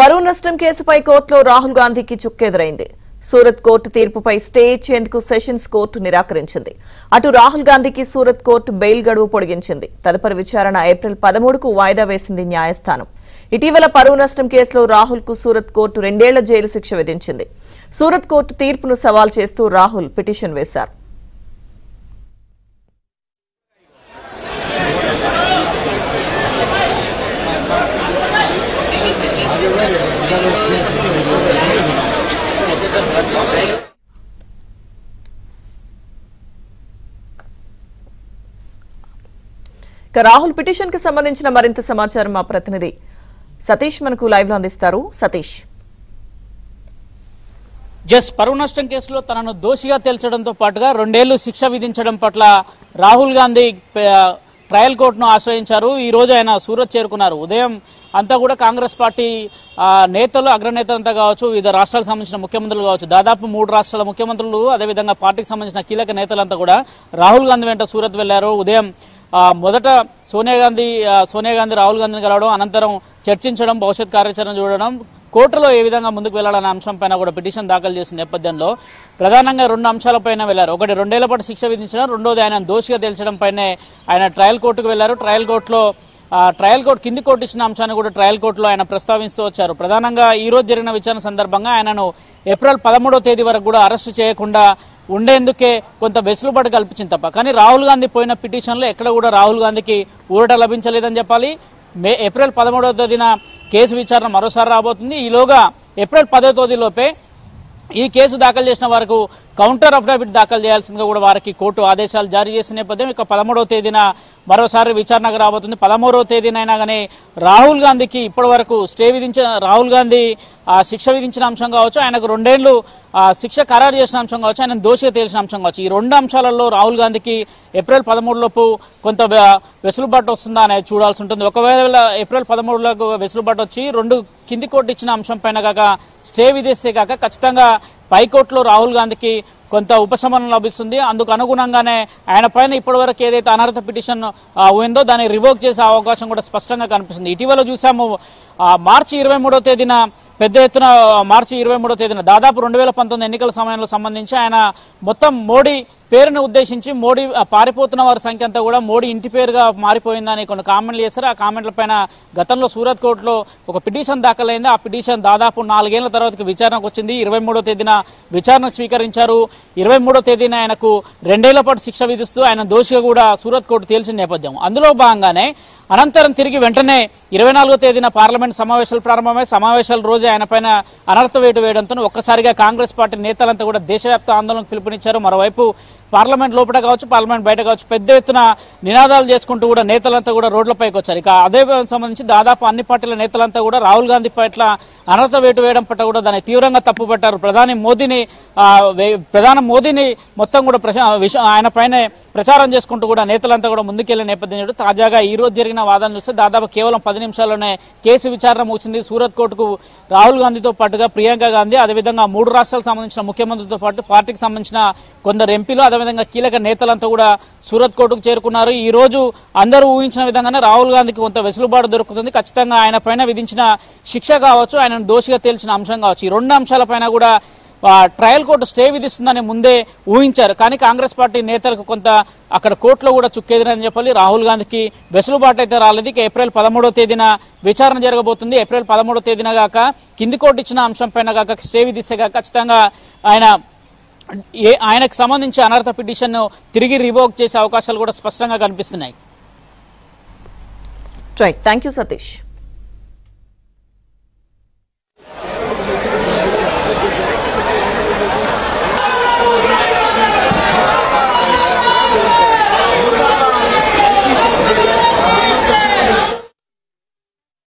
పరువు నష్టం కేసుపై కోర్టులో రాహుల్ గాంధీకి చుక్కెదురైంది సూరత్ కోర్టు తీర్పుపై స్టే ఇచ్చేందుకు సెషన్స్ కోర్టు నిరాకరించింది అటు రాహుల్ గాంధీకి సూరత్ కోర్టు బెయిల్ గడువు పొడిగించింది తదుపరి విచారణ ఏప్రిల్ పదమూడుకు వాయిదా వేసింది న్యాయస్థానం ఇటీవల పరువు నష్టం కేసులో రాహుల్ కు సూరత్ కోర్టు రెండేళ్ల జైలు శిక్ష విధించింది సూరత్ కోర్టు తీర్పును సవాల్ చేస్తూ రాహుల్ పిటిషన్ వేశారు ఇక రాహుల్ పిటిషన్ కి సంబంధించిన మరింత సమాచారం మా ప్రతినిధి సతీష్ మనకు లైవ్ లో అందిస్తారు సతీష్ జస్ పరువు నష్టం కేసులో తనను దోషిగా తేల్చడంతో పాటుగా రెండేళ్లు శిక్ష విధించడం పట్ల రాహుల్ గాంధీ ప- ట్రయల్ కోర్టును ఆశ్రయించారు ఈ రోజు ఆయన సూరత్ చేరుకున్నారు ఉదయం అంతా కూడా కాంగ్రెస్ పార్టీ ఆ, నేతలు అగ్రనేతలంతా కావచ్చు వివిధ రాష్ట్రాలకు సంబంధించిన ముఖ్యమంత్రులు కావచ్చు దాదాపు మూడు రాష్ట్రాల ముఖ్యమంత్రులు అదేవిధంగా పార్టీకి సంబంధించిన కీలక నేతలంతా కూడా రాహుల్ గాంధీ వెంట సూరత్ వెళ్లారు ఉదయం ఆ, మొదట సోనియా గాంధీ ఆ, సోనియా గాంధీ రాహుల్ గాంధీని కలవడం అనంతరం చర్చించడం భవిష్యత్ కార్యాచరణ చూడడం కోర్టులో ఏ విధంగా ముందుకు వెళ్లాలనే అంశంపైన కూడా పిటిషన్ దాఖలు చేసిన నేపథ్యంలో ప్రధానంగా రెండు అంశాలపైన వెళ్లారు ఒకటి రెండేళ్ల పాటు శిక్ష విధించడం రెండోది ఆయన దోషిగా తేల్చడం పైనే ఆయన ట్రయల్ కోర్టుకు వెళ్లారు ట్రయల్ కోర్టులో ఆ, ట్రయల్ కోర్టు కింది కోర్టు ఇచ్చిన అంశాన్ని కూడా ట్రయల్ కోర్టులో ఆయన ప్రస్తావిస్తూ వచ్చారు ప్రధానంగా ఈ రోజు జరిగిన విచారణ సందర్భంగా ఆయనను ఏప్రిల్ పదమూడో తేదీ వరకు కూడా అరెస్టు చేయకుండా ఉండేందుకే కొంత వెసులుబాటు కల్పించింది తప్ప కానీ రాహుల్ గాంధీ పోయిన పిటిషన్లో ఎక్కడ కూడా రాహుల్ గాంధీకి ఊరట లభించలేదని చెప్పాలి మే ఏప్రిల్ పదమూడవ తేదీన కేసు విచారణ మరోసారి రాబోతుంది ఈలోగా ఏప్రిల్ పదో తేదీలోపే ఈ కేసు దాఖలు చేసిన వారికి కౌంటర్ అఫిడవిట్ దాఖలు చేయాల్సిందిగా కూడా వారికి కోర్టు ఆదేశాలు జారీ చేసిన నేపథ్యం ఇక పదమూడవ తేదీన మరోసారి విచారణకు రాబోతుంది పదమూడవ తేదీనైనా కానీ రాహుల్ గాంధీకి ఇప్పటి వరకు స్టే విధించిన రాహుల్ గాంధీ ఆ, శిక్ష విధించిన అంశం కావచ్చు ఆయనకు రెండేళ్లు ఆ, శిక్ష ఖరారు చేసిన అంశం కావచ్చు ఆయన దోషిగా తేల్చిన అంశం కావచ్చు ఈ రెండు అంశాలలో రాహుల్ గాంధీకి ఏప్రిల్ పదమూడులోపు కొంత వె- వెసులుబాటు వస్తుందా అనేది చూడాల్సి ఉంటుంది ఒకవేళ ఏప్రిల్ పదమూడులోకి వెసులుబాటు వచ్చి రెండు కింది కోర్టు ఇచ్చిన అంశం పైన కాక స్టే విధిస్తే కాక ఖచ్చితంగా పైకోర్టులో రాహుల్ గాంధీకి కొంత ఉపశమనం లభిస్తుంది అందుకు అనుగుణంగానే ఆయన పైన ఇప్పటివరకు ఏదైతే అనర్హత పిటిషన్ ఆ, ఉందో దాన్ని రివోక్ చేసే అవకాశం కూడా స్పష్టంగా కనిపిస్తుంది ఇటీవల చూసాము ఆ, మార్చి ఇరవై మూడో తేదీన పెద్ద ఎత్తున ఆ, మార్చి ఇరవై మూడో తేదీన దాదాపు రెండు వేల పంతొమ్మిది ఎన్నికల సమయంలో సంబంధించి ఆయన మొత్తం మోడీ పేరును ఉద్దేశించి మోడీ ఆ, పారిపోతున్న వారి సంఖ్య అంతా కూడా మోడీ ఇంటి పేరుగా మారిపోయిందని కొన్ని కామెంట్లు చేశారు ఆ కామెంట్ల పైన గతంలో సూరత్ కోర్టులో ఒక పిటిషన్ దాఖలైంది ఆ పిటిషన్ దాదాపు నాలుగేళ్ల తర్వాతకి విచారణకు వచ్చింది ఇరవై మూడో తేదీన విచారణ స్వీకరించారు ఇరవై మూడో తేదీన ఆయనకు రెండేళ్ల పాటు శిక్ష విధిస్తూ ఆయన దోషిగా కూడా సూరత్ కోర్టు తేల్చిన నేపథ్యం అందులో భాగంగానే అనంతరం తిరిగి వెంటనే ఇరవై నాలుగో తేదీన పార్లమెంట్ సమావేశాలు ప్రారంభమై సమావేశాల రోజు ఆయన పైన అనర్హత వేటు వేయడంతో ఒక్కసారిగా కాంగ్రెస్ పార్టీ నేతలంతా కూడా దేశవ్యాప్త ఆందోళనకు పిలుపునిచ్చారు మరోవైపు పార్లమెంట్ లోపల కావచ్చు పార్లమెంట్ బయట కావచ్చు పెద్ద ఎత్తున నినాదాలు చేసుకుంటూ కూడా నేతలంతా కూడా రోడ్లపైకి వచ్చారు ఇక అదే సంబంధించి దాదాపు అన్ని పార్టీల నేతలంతా కూడా రాహుల్ గాంధీ పట్ల అనర్హత వేటు వేయడం పట్ల కూడా దాన్ని తీవ్రంగా తప్పుపట్టారు ప్రధాని మోదీని ఆ, వే- ప్రధాని మోదీని మొత్తం కూడా ప్రశా- విష- ఆయన పైనే ప్రచారం చేసుకుంటూ కూడా నేతలంతా కూడా ముందుకెళ్లే నేపథ్యం చూడు తాజాగా ఈ రోజు జరిగిన వాదన చూస్తే దాదాపు కేవలం పది నిమిషాల్లోనే కేసు విచారణ ముగిసింది సూరత్ కోర్టుకు రాహుల్ గాంధీతో పాటుగా ప్రియాంక గాంధీ అదేవిధంగా మూడు రాష్ట్రాలకు సంబంధించిన ముఖ్యమంత్రితో పాటు పార్టీకి సంబంధించిన కొందరు ఎంపీలు అదేవిధంగా కీలక నేతలంతా కూడా సూరత్ కోర్టుకు చేరుకున్నారు ఈ రోజు అందరూ ఊహించిన విధంగానే రాహుల్ గాంధీకి కొంత వెసులుబాటు దొరుకుతుంది ఖచ్చితంగా ఆయన పైన విధించిన శిక్ష కావచ్చు ఆయనను దోషిగా తేల్చిన అంశం కావచ్చు ఈ రెండు అంశాలపైన కూడా ఆ, ట్రయల్ కోర్టు స్టే విధిస్తుందని ముందే ఊహించారు కానీ కాంగ్రెస్ పార్టీ నేతలకు కొంత అక్కడ కోర్టులో కూడా చుక్కెదిరని చెప్పాలి రాహుల్ గాంధీకి వెసులుబాటు అయితే రాలేదు ఇక ఏప్రిల్ పదమూడో తేదీన విచారణ జరగబోతుంది ఏప్రిల్ పదమూడో తేదీన గాక కింది కోర్టు ఇచ్చిన అంశం పైన గాక స్టే విధిస్తే గాక ఖచ్చితంగా ఆయన ఏ ఆయనకు సంబంధించి అనర్హత పిటిషన్ తిరిగి రివోక్ చేసే అవకాశాలు కూడా స్పష్టంగా కనిపిస్తున్నాయి రైట్ థ్యాంక్ యూ సతీష్